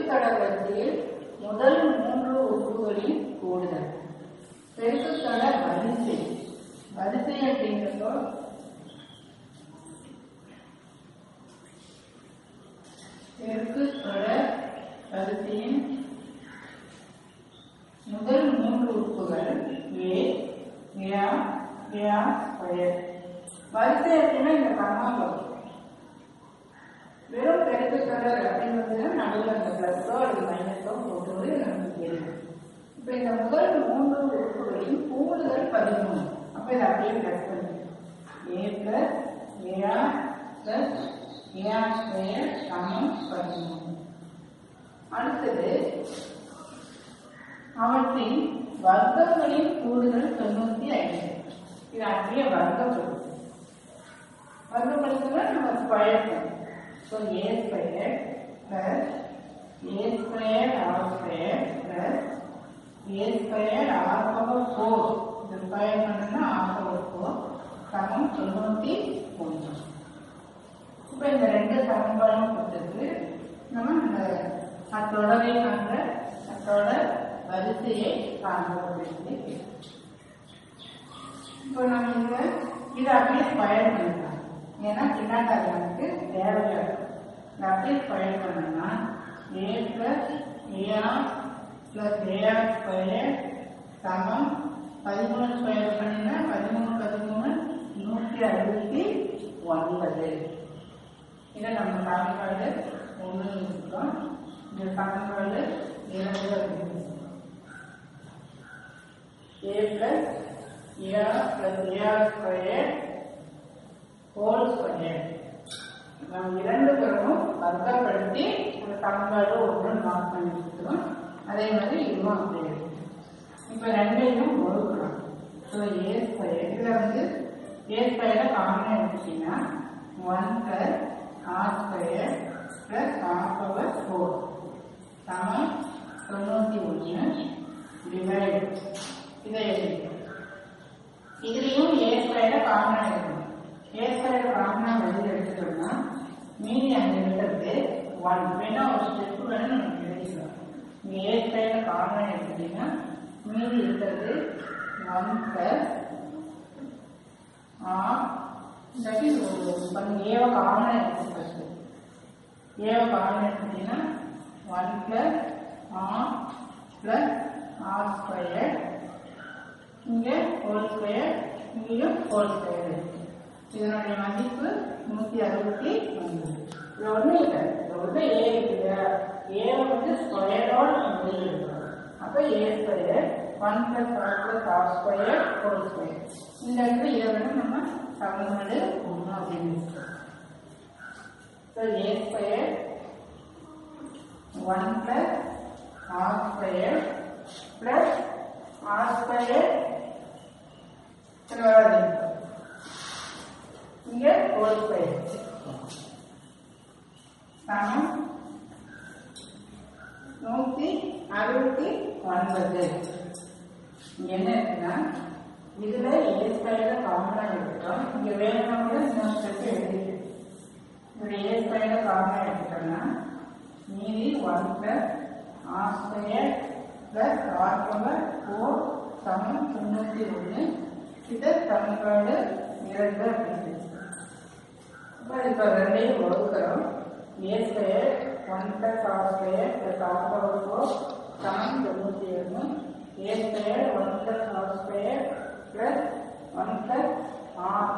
பெருக்குத்தொடர் வரிசையில் முதல் மூன்று உறுப்புகளின் கூடுதல் பெருக்குத்தொடர் வரிசை வரிசை அப்படிங்கிறப்போ பெருக்குத்தொடர் வரிசையின் முதல் மூன்று உறுப்புகள் ஏ ஏ ஏ ஸ்கொயர் வரிசை அப்படின்னா இந்த கம்மா வரும் வெறும் பெருக்குத்தொடர் அப்படிங்கிறது நடுவில் அந்த பிளஸோ அல்லது மைனஸோ போட்டுவது நமக்கு தெரியும் இப்போ இந்த முதல் மூன்று உறுப்புகளின் கூடுதல் பதிமூணு அப்போ இதை அப்படியே பிளஸ் பண்ணி A plus A R plus A R square சமம் பதிமூணு அடுத்தது அவற்றின் வர்க்கங்களின் கூடுதல் தொண்ணூத்தி ஐந்து இது அப்படியே வர்க்கப்படுது வர்க்கப்படுத்துனா நம்ம ஸ்கொயர் பண்ணும் so A square plus A square R square plus A square R power four இது ஸ்கொயர் பண்ணோம்னா ஆர் பவர் ஃபோர் சமம் தொண்ணூத்தி ஒன்று இப்போ இந்த ரெண்டு சமன்பாடும் கொடுத்துருக்கு நம்ம இந்த அத்தொடரை காண்ற அத்தோட வரிசையை காண்போம் அப்படின்னு சொல்லி இப்போ நம்ம இங்க இதை அப்படியே ஸ்கொயர் பண்ணிக்கலாம் ஏன்னா பின்னாடி அது நமக்கு தேவையில்லை இதை அப்படியே ஸ்கொயர் பண்ணோம்னா A plus A R plus A R square சமம் பதிமூணு ஸ்கொயர் பண்ணினா பதிமூணு பதிமூணு நூற்றி அறுபத்தி ஒன்பது இதை நம்ம சமன்பாடு ஒன்று இருக்கோம் இந்த சமன்பாடு இரண்டு அப்படின்னு a plus ar plus ar square whole square நாம் இரண்டு பேரும் வர்க்கப்படுத்தி அந்த சமன்பாடு ஒன்று மார்க் பண்ணி வச்சுக்கிறோம் அதே மாதிரி இதுவும் அப்படியே இருக்கு. இப்போ ரெண்டையும் ஒழுக்கிறோம் ஸோ ஏ ஸ்கொயர் இதில் வந்து ஏ ஸ்கொயரை காமனாக எடுத்துட்டீங்கன்னா one plus R square plus R power four சமம் தொண்ணூற்றி ஒன்று டிவைட் இதை எழுதிக்கிறோம் இதுலேயும் ஏ ஸ்கொயரை காமனாக எடுக்கணும் ஏ ஸ்கொயரை காமனாக வெளியில் எடுத்துட்டோம்னா மீதி அங்கே இருக்கிறது ஒன் வேணா ஒரு ஸ்டெப் வேணா நமக்கு எழுதிக்கலாம் இங்கே ஏ ஸ்கொயரை காமனாக எடுத்துட்டீங்கன்னா மீதி இருக்கிறது ஒன் பிளஸ் ஆர் இல்லாட்டி ஒரு ஏவை காமனாக எடுத்து ஃபஸ்ட்டு ஏவை காமனாக எடுத்துட்டீங்கன்னா one plus R plus R square இங்கே ஹோல் ஸ்கொயர் இங்கேயும் ஹோல் ஸ்கொயர் இருக்கு இதனுடைய மதிப்பு நூற்றி அறுபத்தி ஒன்பது இது ஒன்றும் இல்லை இது ஒன்று ஏ இருக்குது ஏ வந்து ஸ்கொயரோட நம்ம வெளியே எடுக்கிறோம் அப்போ A square one plus R plus R square whole square இந்த இடத்துல இதை விட நம்ம சமன்பாடு ஒன்று அப்படின்னு so A square one plus R square plus R square வராது இங்க ஹோல் ஸ்கொயர் சமம் நூத்தி அறுபத்தி ஒன்பது இங்க என்ன இருக்குன்னா இதுல ஏ ஸ்கொயர காமனா எடுத்துட்டோம் இங்க வேணும்னா கூட இன்னொரு ஸ்டெப் எழுதிட்டு இதுல ஏ ஸ்கொயர காமனா எடுத்துட்டோம்னா மீதி one plus R square plus R power four சமம் தொண்ணூத்தி ஒன்று இது சமன்பாடு இரண்டு அப்படின்னு இப்போ இப்போ ரெண்டையும் வகுக்கிறோம் A square one plus R square plus R power four சமம் தொண்ணூற்றி ஒன்று A square one plus R square plus one plus R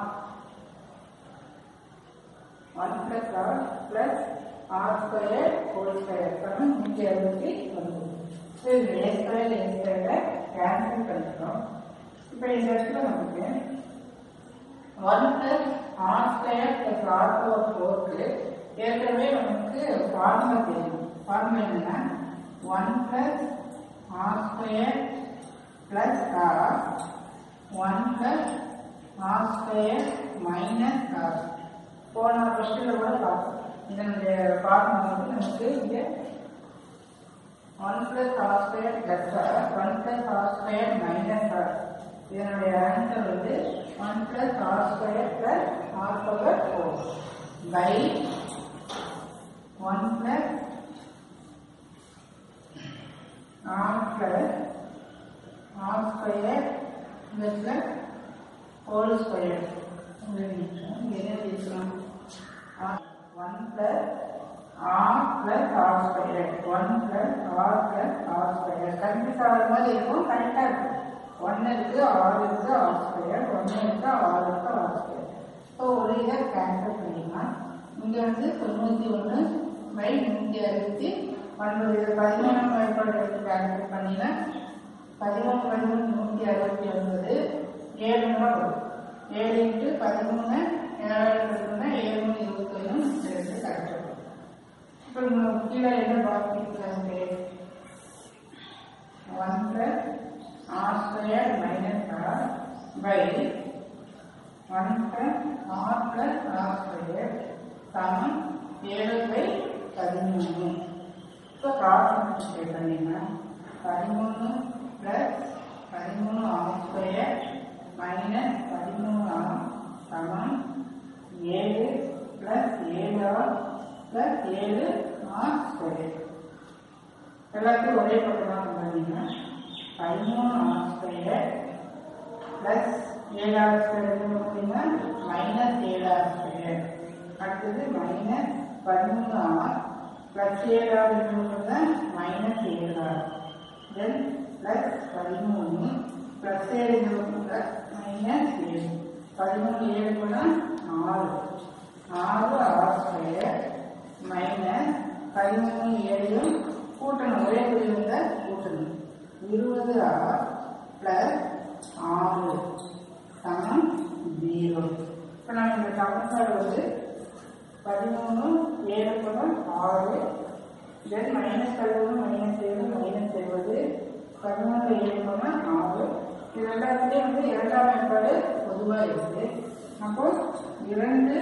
one plus R plus R square whole square சமம் நூற்றி அறுபத்தி ஒன்பது ஸோ இது ஏ ஸ்கொயர் ஏ ஸ்கொயரை கேன்சல் பண்ணிக்கிறோம் இப்போ இந்த இடத்துல நமக்கு one plus R square plus R power ஃபோருக்கு ஏற்கனவே நமக்கு ஃபார்முலா தெரியும் ஃபார்முலா என்னன்னா one plus R square plus R one plus R square minus R போன கொஸ்டினில் கூட பார்த்தோம் இதனுடைய ஃபார்முலா வந்து நமக்கு இங்கே one plus R square plus R one plus R square minus R இதனுடைய ஆன்சர் வந்து one plus R square plus R power four by one plus R plus R square plus whole square என்ன பேசலாம் one plus R plus R square one plus R plus R square confuse ஆகிற மாதிரி இருக்கும் கரெக்டாக இருக்கும் ஒன்று இருக்கு ஆறு இருக்கு ஆர் ஸ்கொயர் ஒன்று இருக்கு ஆறு இருக்கு ஆர் ஸ்கொயர் ஸோ ஒரு இதை கேன்சல் பண்ணிடலாம் இங்கே வந்து தொண்ணூற்றி ஒன்று பை நூற்றி அறுபத்தி ஒன்பது இது பதிமூணாம் வாய்ப்பாடு எடுத்து கேன்சல் பண்ணினா பதிமூணு பதிமூணு நூற்றி அறுபத்தி ஒன்பது ஏழு முறை வரும் ஏழு இன்ட்டு பதிமூணு ஏழாயிரம் இருக்குன்னா ஏழு மூணு இருபத்தொன்னு ரெண்டு கரெக்டாக வரும் இப்போ நம்ம கீழே என்ன பாக்கி இருக்கிறாங்க one plus R square minus R by one plus R plus R square சமம் ஏழு பை பதிமூணு இப்போ கிராஸ் மல்டிப்ளை பண்ணிங்கன்னா பதிமூணு பிளஸ் பதிமூணு ஆர் ஸ்கொயர் மைனஸ் பதிமூணு ஆர் சமம் ஏழு பிளஸ் ஏழு ஆர் பிளஸ் ஏழு ஆர் ஸ்கொயர் எல்லாத்தையும் ஒரே பக்கமாக பண்ணீங்கன்னா பதிமூணு ஆர் ஸ்கொயர் பிளஸ் ஏழாவது ஸ்கொயர் பார்த்தீங்கன்னா மைனஸ் ஏழாவது ஸ்கொயர் அடுத்தது மைனஸ் பதிமூணு ஆர் பிளஸ் ஏழாவது இருக்கிறது மைனஸ் ஏழாறு தென் பிளஸ் பதிமூணு பிளஸ் ஏழு இருக்கிறது மைனஸ் ஏழு பதிமூணு ஏழு கூட ஆறு ஆறு ஆர் ஸ்கொயர் மைனஸ் பதிமூணு ஏழையும் கூட்டணும் ஒரே குறியிருந்த கூட்டணும் இருபது ஆர் பிளஸ் ஆறு சமம் ஜீரோ இப்போ நம்ம இந்த சமன்பாடு வந்து பதிமூணு ஏழு கூட ஆறு தென் மைனஸ் பதிமூணு மைனஸ் ஏழு மைனஸ் எழுபது பதிமூணு ஏழு கூட ஆறு இது எல்லாத்துலேயும் வந்து இரண்டாம் ஏற்பாடு பொதுவாக இருக்கு அப்போ இரண்டு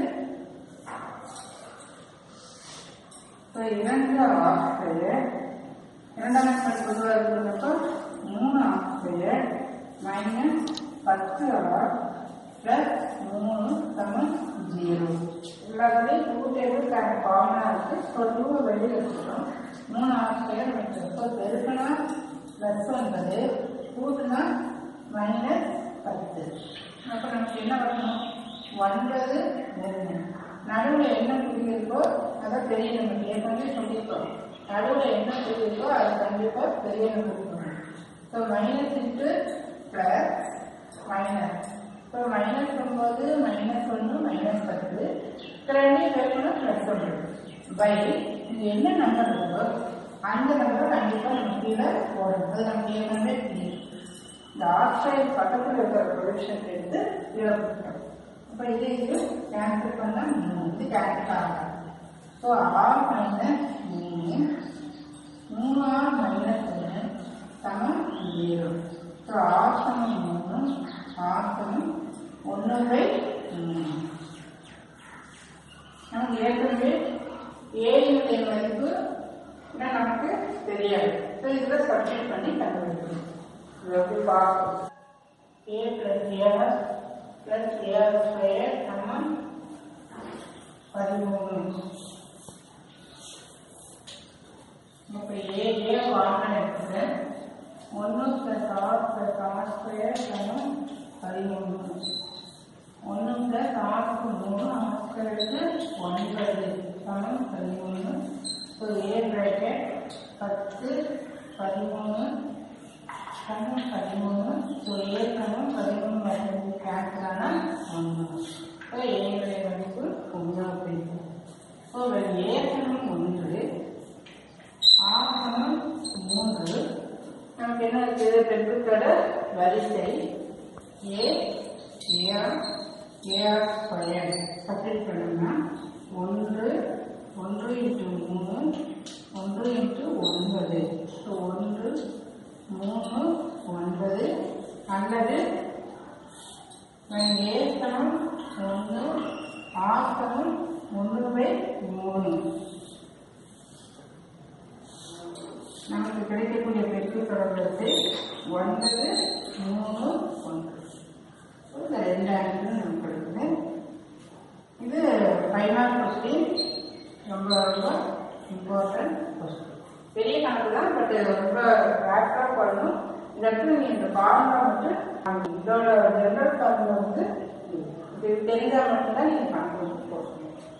இப்போ இரண்டு ஆஸ்திரேலியர் இரண்டாம் ஏற்பாடு பொதுவாக இருக்கிறப்போ மூணு ஆஸ்திரேலியர் மைனஸ் பத்து ஆர் பிளஸ் மூணு சமம் ஜீரோ எல்லாத்துலேயும் டூ டேபிள் காமனாக இருக்கு ஸோ டூவை வெளியில் எடுத்துக்கிறோம் மூணு ஆஸ்திரேலியர் மீட்டர் ஸோ பெருக்கனா ப்ளஸ் ஒன்பது கூட்டுனா மைனஸ் பத்து அப்போ நமக்கு என்ன பண்ணணும் ஒன்பது மூணு நடுவில் என்ன குறி இருக்கோ அதை பெரிய நமக்கு ஏற்கனவே சொல்லியிருக்கோம் நடுவில் என்ன குறி இருக்கோ அதை கண்டிப்பாக பெரிய கொடுக்கணும் so minus into plus minus so minus ஒன்பது மைனஸ் ஒன்று மைனஸ் பத்து ரெண்டையும் பெருக்கணும் ப்ளஸ் ஒன்று பை இது என்ன நம்பர் இருக்கோ அந்த நம்பர் கண்டிப்பாக நம்ம கீழே போடணும் அது நமக்கு ஏற்கனவே தெரியும் இந்த ஆக்சைடு பக்கத்தில் இருக்கிற ப்ரொடக்ஷன் எடுத்து கீழே கொடுக்கணும் அப்போ இது இது கேன்சல் பண்ணால் மூணு இது கேன்சல் ஆகாது ஸோ ஆர் மைனஸ் மூணு மூணு ஆர் மைனஸ் ஒன்று சமம் ஜீரோ ஸோ ஆர் சமம் மூணு ஆர் சமம் ஒன்று பை மூணு நமக்கு ஏற்கனவே ஏயினுடைய மதிப்பு என்ன நமக்கு தெரியாது ஸோ இதில் சப்ஸ்டிட் பண்ணி கண்டுபிடிக்கணும் இது எப்படி பார்க்கணும் A plus A R plus A R square சமம் பதிமூணு இப்போ ஏ ஏ காமன் இருக்குது ஒன்று plus R plus R square சமம் பதிமூணு ஒன்று ப்ளஸ் ஆறுக்கு மூணு ஆர் ஸ்கொயருக்கு ஒன்பது சமம் பதிமூணு ஸோ ஏ பிராக்கெட் பத்து பதிமூணு சமம் பதிமூணு ஸோ ஏ சமம் பதிமூணு பதிமூணு கேன்சல் ஆனால் ஒன்று ஸோ ஏனுடைய மதிப்பு ஒன்று அப்படின்னு ஸோ ஏ சமம் ஒன்று ஆசனம் மூன்று நமக்கு என்ன இருக்குது பெற்றுத்தர வரிசை A A R A R square substitute பண்ணோம்னா ஒன்று ஒன்று இன்ட்டு மூணு ஒன்று இன்ட்டு ஒன்பது ஸோ ஒன்று மூணு ஒன்பது அல்லது ஏ சமம் ஒன்று ஆர் சமம் ஒன்று பை மூணு நமக்கு கிடைக்கக்கூடிய பெருக்கு தொடர்பு ஒன்பது மூணு ஒன்று இந்த ரெண்டு ஆன்சரும் நமக்கு கிடைக்குது இது ஃபைனல் கொஸ்டின் ரொம்ப ரொம்ப இம்பார்ட்டன்ட் கொஸ்டின் பெரிய கணக்கு தான் பட் இது ரொம்ப கரெக்டாக பண்ணணும் இந்த இடத்துல நீ இந்த ஃபார்முலா மட்டும் அந்த இதோட ஜெனரல் ஃபார்முலா வந்து இது தெரிஞ்சால் மட்டும்தான் நீங்கள் கண்டுபிடிச்சு போடணும்